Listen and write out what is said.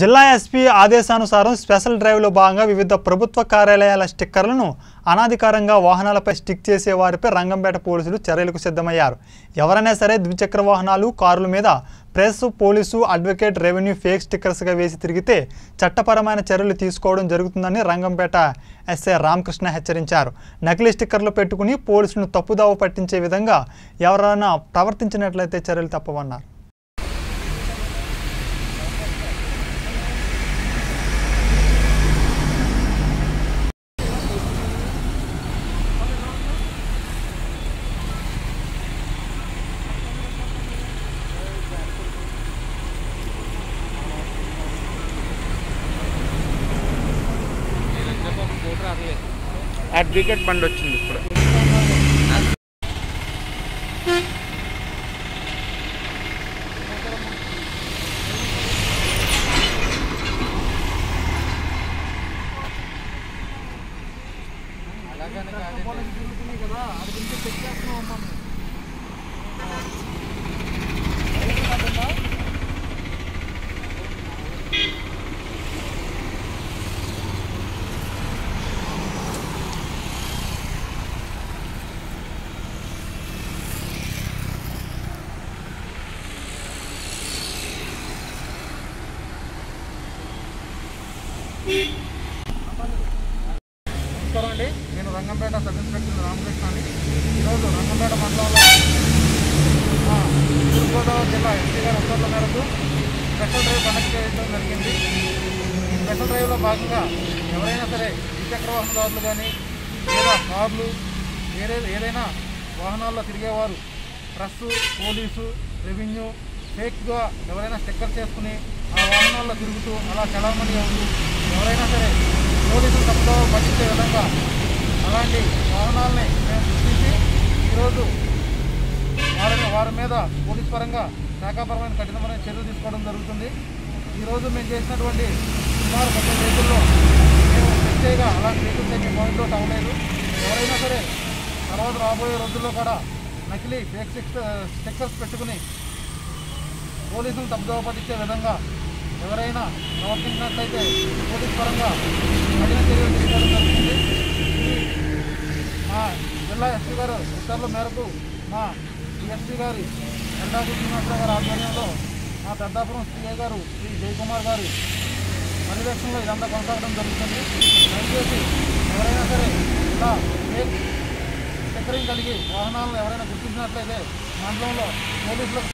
జిల్లా ఎస్పీ ఆదేశానుసారం స్పెషల్ డ్రైవ్లో భాగంగా వివిధ ప్రభుత్వ కార్యాలయాల స్టిక్కర్లను అనాధికారంగా వాహనాలపై స్టిక్ చేసే వారిపై రంగంపేట పోలీసులు చర్యలకు సిద్ధమయ్యారు ఎవరైనా సరే ద్విచక్ర వాహనాలు కారుల మీద press police advocate revenue fake స్టిక్కర్స్గా వేసి తిరిగితే చట్టపరమైన చర్యలు తీసుకోవడం జరుగుతుందని రంగంపేట ఎస్ఐ రామకృష్ణ హెచ్చరించారు నకిలీ స్టిక్కర్లు పెట్టుకుని పోలీసులను తప్పుదావ పట్టించే విధంగా ఎవరైనా ప్రవర్తించినట్లయితే చర్యలు తప్పవన్నారు అడ్వకేట్ బండి వచ్చింది ఇప్పుడు నమస్కారం అండి నేను రంగంపేట సబ్ ఇన్స్పెక్టర్ రామకృష్ణ అండి ఈరోజు రంగంపేట మండలంలో మా తూర్పుగోదావరి జిల్లా ఎస్పీ గారి ఉత్తర్వుల మేరకు స్పెషల్ డ్రైవ్ కండక్ట్ చేయడం జరిగింది ఈ స్పెషల్ డ్రైవ్లో భాగంగా ఎవరైనా సరే ద్విచక్ర వాహనదారులు కానీ లేదా కార్లు వేరే ఏదైనా వాహనాల్లో తిరిగేవారు ప్రెస్ పోలీసు రెవెన్యూ ఫేక్గా ఎవరైనా స్టిక్కర్ చేసుకుని ఆ వాహనాల్లో తిరుగుతూ అలా చలామణి అవుతూ ఎవరైనా సరే పోలీసులు తప్పుదో పట్టించే విధంగా అలాంటి వాహనాలని మేము గుర్తించి ఈరోజు వారిని వారి మీద పోలీస్ పరంగా శాఖాపరమైన కఠినమైన చర్యలు తీసుకోవడం జరుగుతుంది ఈరోజు మేము చేసినటువంటి సుమారు ముప్పై వెహికల్లో మేము ప్రత్యేక అలాంటి వెహికల్స్ ఏమీ పాయింట్ అవుట్ అవ్వలేదు ఎవరైనా సరే తర్వాత రాబోయే రోజుల్లో కూడా నకిలీ ఫేక్ స్టిక్కర్స్ పెట్టుకుని పోలీసులు తప్పుదోవ పట్టించే విధంగా ఎవరైనా ప్రవర్తించినట్లయితే పోలీస్ పరంగా కఠిన చర్యలు తీసుకోవడం జరుగుతుంది ఇది మా జిల్లా ఎస్పీ గారు ఉత్తర్వుల మేరకు మా డిఎస్పీ గారి ఎండాకు శ్రీనివాసరావు గారి ఆధ్వర్యంలో మా పెద్దాపురం సిఐ గారు శ్రీ జయకుమార్ గారి పర్యవేక్షణలో ఇదంతా కొనసాగడం జరుగుతుంది దయచేసి ఎవరైనా సరే ఇలా ఫేక్ స్టిక్కరింగ్ కలిగి వాహనాలను ఎవరైనా గుర్తించినట్లయితే మండలంలో పోలీసులకు